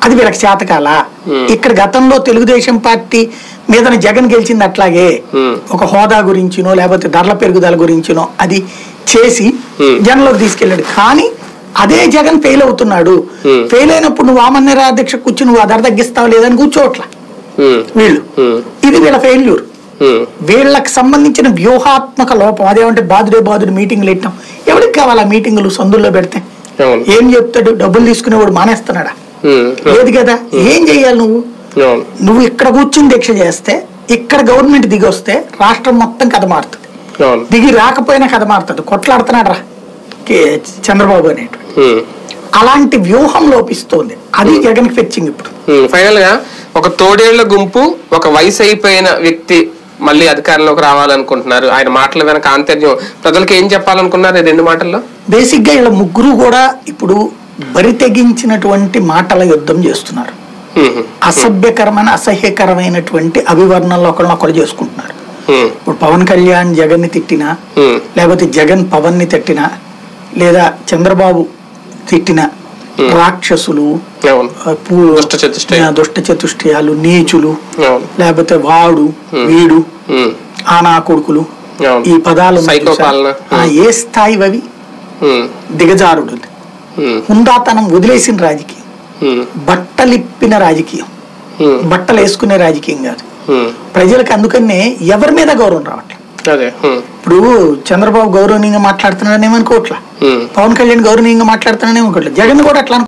అది వీళ్ళకి చేతకాల Hmm. ఇక్కడ గతంలో తెలుగుదేశం పార్టీ మీద జగన్ గెలిచింది అట్లాగే Hmm. ఒక హోదా గురించినో లేకపోతే ధరల పెరుగుదల గురించినో అది చేసి Hmm. జనంలోకి తీసుకెళ్ళాడు కానీ అదే జగన్ ఫెయిల్ అవుతున్నాడు Hmm. ఫెయిల్ అయినప్పుడు నువ్వు ఆమన్య అధ్యక్ష కూర్చుని నువ్వు ఆ ధర తగ్గిస్తావు లేదని కూర్చోట్ల ఉమ్, వీళ్ళు ఉమ్, ఇది వీళ్ళ ఫెయిల్యూర్ ఉమ్, వీళ్ళకి సంబంధించిన వ్యూహాత్మక లోపం అదేమంటే బాదుడే బాదుడు మీటింగ్లు పెట్టాం ఎవరికి కావాలి ఆ మీటింగులు సందుల్లో పెడితే అవును ఏం చెప్తాడు డబ్బులు తీసుకునేవాడు మానేస్తున్నాడా ఉమ్, లేదు కదా ఏం చెయ్యాలి నువ్వు అవును నువ్వు ఇక్కడ కూర్చుని దీక్ష చేస్తే ఇక్కడ గవర్నమెంట్ దిగి వస్తే రాష్ట్రం మొత్తం కథ మారుతుంది అవును దిగి రాకపోయినా కథ మారుతుంది కొట్లాడుతున్నాడు రా కే- చంద్రబాబు అనేటువంటి ఉమ్. అలాంటి వ్యూహం లోపిస్తోంది అది జగన్ ఫెచ్చింగ్ ఇప్పుడు ఉమ్, ఫైనల్ గా ఒక తోడేళ్ల గుంపు ఒక వయసు అయిపోయిన వ్యక్తి మళ్ళీ అధికారంలోకి రావాలనుకుంటున్నారు ఆయన మాటల వెనక ఆంతర్యం ప్రజలకు ఏం చెప్పాలనుకున్నారు ఈ రెండు మాటల్లో బేసిక్ గా ఇలా ముగ్గురు కూడా ఇప్పుడు బరి తెగించినటువంటి మాటల యుద్ధం చేస్తున్నారు ఉమ్, అసభ్యకరమైన అసహ్యకరమైనటువంటి అభివర్ణంలో ఒకళ్ళొకళ్ళు చేసుకుంటున్నారు ఉమ్, ఇప్పుడు పవన్ కళ్యాణ్ జగన్ ని తిట్టినా ఉమ్, లేకపోతే జగన్ పవన్ ని తిట్టినా లేదా చంద్రబాబు తిట్టిన రాక్షసులు అవును ఆ, పూ- దుష్ట చతుష్టయం. ఆ, దుష్ట చతుష్టయాలు నీచులు అవును లేకపోతే వాడు వీడు ఉమ్, ఆ నా కొడుకులు అవును ఈ పదాలు ఉన్నాయి సైకో చూసారా? పాలన. ఆ, ఏ స్థాయి అవి ఉమ్, దిగజారుడు ఉమ్, హుందాతనం వదిలేసిన రాజకీయం ఉమ్, బట్టలిప్పిన రాజకీయం ఉమ్, బట్టలు వేసుకునే రాజకీయం కాదు ఉమ్, ప్రజలకు అందుకనే ఎవరి మీద గౌరవం రావట్లేదు అదే ఉమ్, ఇప్పుడు చంద్రబాబు గౌరవనీయంగా మాట్లాడుతున్నాడని ఏమనుకోవట్లా ఉమ్. పవన్ కళ్యాణ్ గౌరవనీయంగా మాట్లాడుతున్నాడని ఏమనుకోవట్లేదు జగన్ కూడా అట్లా